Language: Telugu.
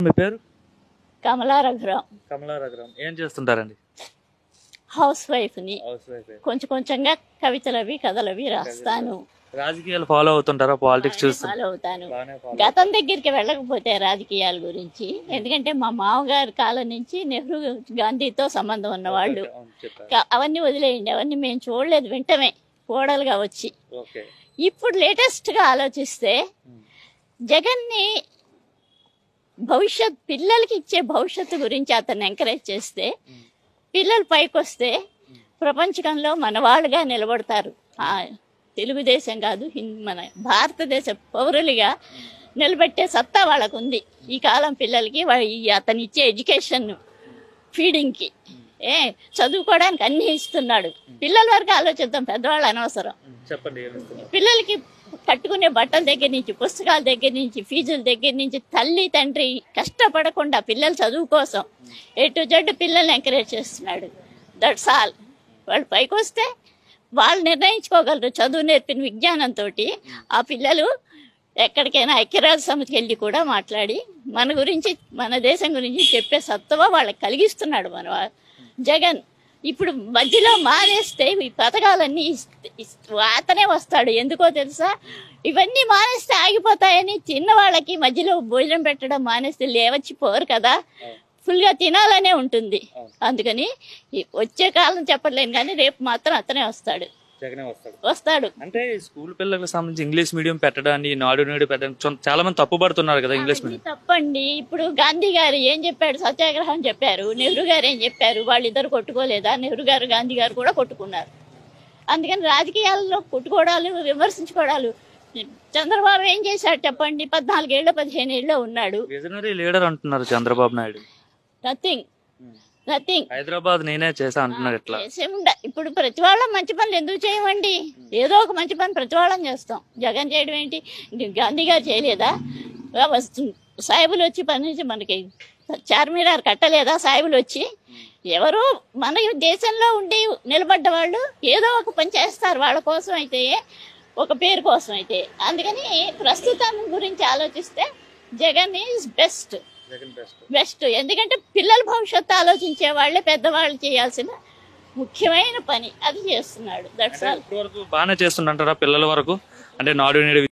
మీ పేరు కమలా రఘురాం కమలా రఘురామ్ ఏం చేస్తుంటారండి హౌస్ వైఫ్ని హౌస్ వైఫ్ కొంచెం కొంచెంగా కవితలవి కథలవి రాస్తాను రాజకీయాలు ఫాలో అవుతుంటారా పాలిటిక్స్ చూస్తూ ఫాలో అవుతాను బాగానే follow గతం దగ్గరికి వెళ్ళకపోతే రాజకీయాల గురించి ఎందుకంటే మా మామగారి కాలం నుంచి నెహ్రూ గాంధీతో సంబంధం ఉన్నవాళ్ళు అవును, చెప్పారు కా- అవన్నీ వదిలేయండి అవన్నీ మేము చూడలేదు వింటమే కోడలుగా వచ్చి ఓకే ఇప్పుడు లేటెస్ట్గా ఆలోచిస్తే జగన్ని భవిష్యత్ పిల్లలకి ఇచ్చే భవిష్యత్తు గురించి అతన్ని ఎంకరేజ్ చేస్తే పిల్లలు పైకి వస్తే ప్రపంచకంలో మన వాళ్ళుగా నిలబడతారు ఆ, తెలుగుదేశం కాదు హింద్ మన భారతదేశ పౌరులుగా నిలబెట్టే సత్తా వాళ్ళకు ఉంది ఈ కాలం పిల్లలకి వా- ఈ అతను ఇచ్చే ఎడ్యుకేషన్ ఫీడింగ్కి ఏ చదువుకోవడానికి అన్నీ ఇస్తున్నాడు పిల్లల వరకు ఆలోచిద్దాం పెద్దవాళ్ళు అనవసరం చెప్పండి ఏం ఇస్తున్నారు? పిల్లలకి కట్టుకునే బట్టల దగ్గర నుంచి పుస్తకాల దగ్గర నుంచి ఫీజుల దగ్గర నుంచి తల్లి తండ్రి కష్టపడకుండా పిల్లల చదువు కోసం ఏ టు జెడ్ పిల్లల్ని ఎంకరేజ్ చేస్తున్నాడు దట్స్ ఆల్ వాళ్ళు పైకి వస్తే వాళ్ళు నిర్ణయించుకోగలరు చదువు నేర్పిన విజ్ఞానంతో ఆ పిల్లలు ఎక్కడికైనా ఐక్యరాజ్య సమితికి వెళ్ళి కూడా మాట్లాడి మన గురించి మన దేశం గురించి చెప్పే సత్తువ వాళ్ళకి కలిగిస్తున్నాడు మన వా- జగన్ ఇప్పుడు మధ్యలో మానేస్తే ఈ పథకాలన్నీ ఇస్త- ఇస్త- అతనే వస్తాడు ఎందుకో తెలుసా ఇవన్నీ మానేస్తే ఆగిపోతాయని తిన్న వాళ్ళకి మధ్యలో భోజనం పెట్టడం మానేస్తే లేవచ్చి పోరు కదా ఫుల్గా తినాలనే ఉంటుంది అందుకని ఈ వచ్చే కాలం చెప్పలేను కానీ రేపు మాత్రం అతనే వస్తాడు జగనే వస్తాడు వస్తాడు అంటే స్కూల్ పిల్లలకు సంబంధించి ఇంగ్లీష్ మీడియం పెట్టడాన్ని నాడు నేడు పెట్టడానికి చొ- చాలా మంది తప్పుపడుతున్నారు కదా ఇంగ్లీష్ అది మీడియం తప్పండి ఇప్పుడు గాంధీ గారు ఏం చెప్పాడు సత్యాగ్రహం చెప్పారు నెహ్రూ గారు ఏం చెప్పారు వాళ్ళిద్దరు కొట్టుకోలేదా నెహ్రూ గారు గాంధీ గారు కూడా కొట్టుకున్నారు అందుకని రాజకీయాల్లో కొట్టుకోవడాలు విమర్శించుకోవడాలు చంద్రబాబు ఏం చేశాడు చెప్పండి పద్నాలుగేళ్ళు పదిహేను ఏళ్ళు ఉన్నాడు విజనరీ లీడర్ అంటున్నారు చంద్రబాబు నాయుడు నథింగ్ నథింగ్ హైదరాబాద్ నేనే చేసా అంటున్నారు ఇట్లా చేసేముండ ఇప్పుడు ప్రతి వాళ్ళం మంచి పనులు ఎందుకు చేయమండి ఏదో ఒక మంచి పని ప్రతి వాళ్ళం చేస్తాం జగన్ చేయడం ఏంటి ఇది గాంధీ గారు చేయలేదా ఆ వస్తు- సాయిబులు వచ్చి పని చేసి మనకి చార్మినార్ కట్టలేదా సాయిబులు వచ్చి ఎవరో మన దేశంలో ఉండి నిలబడ్డ వాళ్ళు ఏదో ఒక పని చేస్తారు వాళ్ళ కోసం అయితే ఒక పేరు కోసం అయితే అందుకని ప్రస్తుతం గురించి ఆలోచిస్తే Jagan is best Jagan best best ఎందుకంటే పిల్లల భవిష్యత్తు ఆలోచించే వాళ్ళే పెద్దవాళ్ళు చేయాల్సిన ముఖ్యమైన పని అది చేస్తున్నాడు దట్స్ ఆల్ ఇప్పటి వరకు బాగానే చేస్తుంటారా పిల్లల వరకు అంటే నాడు నేడు